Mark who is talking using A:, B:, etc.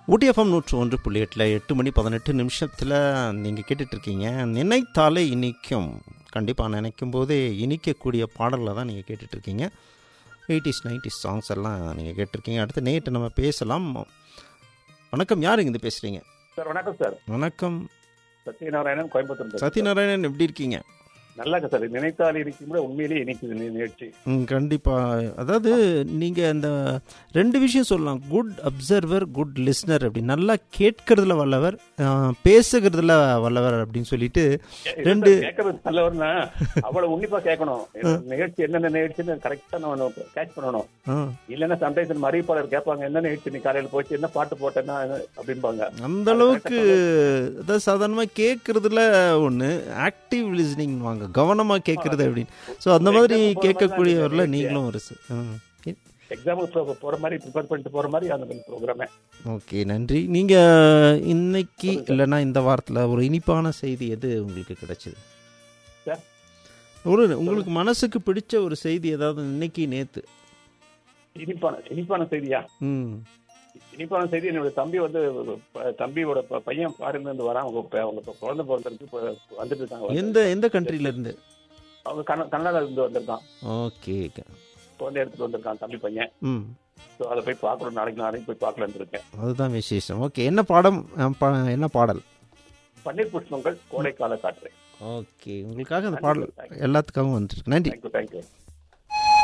A: ஊட்டி FM நூற்று ஒன்று புள்ளி எட்டில் எட்டு மணி பதினெட்டு நிமிஷத்தில் நீங்கள் கேட்டுட்ருக்கீங்க நினைத்தாலே இனிக்கும் கண்டிப்பாக நினைக்கும் போதே இனிக்கக்கூடிய பாடலில் தான் நீங்கள் கேட்டுட்ருக்கீங்க எயிட்டிஸ் நைன்டிஸ் சாங்ஸ் எல்லாம் நீங்கள் கேட்டிருக்கீங்க அடுத்து நேற்று நம்ம பேசலாம் வணக்கம் யார் இருந்து பேசுகிறீங்க
B: சார் வணக்கம் சார்
A: வணக்கம்
B: சத்யநாராயணன் கோயம்புத்தூர் சார்.
A: சத்யநாராயணன் எப்படி இருக்கீங்க
B: நல்லா இருக்கு சார் நினைத்தால் இருக்கும் கூட உண்மையிலேயே இனிக்குது நி- நிகழ்ச்சி
A: ம் கண்டிப்பாக அதாவது நீங்கள் அந்த ரெண்டு விஷயம் சொல்லலாம் குட் அப்சர்வர் குட் லிஸ்னர் அப்படி நல்லா கேட்கறதுல வல்லவர் ஆ, பேசுகிறதுல வல்லவர் அப்படின்னு சொல்லிட்டு ரெண்டு
B: கேட்கறது நல்லவர்னா அவ்வளவு உன்னிப்பா கேட்கணும் நிகழ்ச்சி என்னென்ன நிகழ்ச்சின்னு கரெக்டா நம்ம கேட்ச் பண்ணணும்
A: ஆ,
B: இல்லைன்னா சம்டைம்ஸ் அறிவிப்பாளர் கேட்பாங்க என்ன நிகழ்ச்சி நீ காலையில போச்சு என்ன பாட்டு போட்டேன்னா அப்படிம்பாங்க
A: அந்த அளவுக்கு அதாவது சாதாரணமாக கேட்கறதுல ஒன்று ஆக்டிவ் லிஸ்னிங் வாங்க கவனமாக கேட்கறது அப்படின்னு ஸோ அந்த மாதிரி கேட்கக்கூடியவரில் நீங்களும் ஒரு ச- ஆ, ஓகே.
B: எக்ஸாம்பிள் போற மாதிரி ப்ரிப்பேர் பண்ணிட்டு போற மாதிரி அந்த ப்ரோக்ராமே
A: ஓகே நன்றி நீங்கள் இன்னைக்கு இல்லைன்னா இந்த வாரத்தில் ஒரு இனிப்பான செய்தி எது உங்களுக்கு கிடைச்சது
B: சார்?
A: ஒரு உங்களுக்கு மனசுக்கு பிடிச்ச ஒரு செய்தி ஏதாவது இன்னைக்கு நேத்து
B: இனிப்பான இனிப்பான செய்தியா
A: ம்
B: இனிப்பான செய்தி என்னோட தம்பி வந்து ப- தம்பியோட ப- பையன் ஃபாரின்ல இருந்து வரான் அவங்க ப- அவங்க இப்ப குழந்தை பிறந்திருக்கு இப்ப வந்துட்டு இருக்காங்க
A: எந்த எந்த கண்ட்ரில இருந்து
B: அவங்க கன- கனடால இருந்து வந்திருக்கான்
A: ஓகே
B: குழந்தை எடுத்துட்டு வந்திருக்கான் தம்பி பையன்
A: ம்
B: ஸோ அதை போய் பார்க்கணும் நாளைக்கு நாளைக்கு போய் பார்க்கலான்னு இருக்கேன்
A: அதுதான் விசேஷம் ஓகே என்ன பாடம் அஹ், ப- என்ன பாடல்
B: பன்னீர் புஷ்பங்கள் கோடைக்கால காற்று
A: ஓகே உங்களுக்காக அந்த பாடல் எல்லாத்துக்காகவும் வந்துருக்கு நன்றி
B: தேங்க்யூ தேங்க்யூ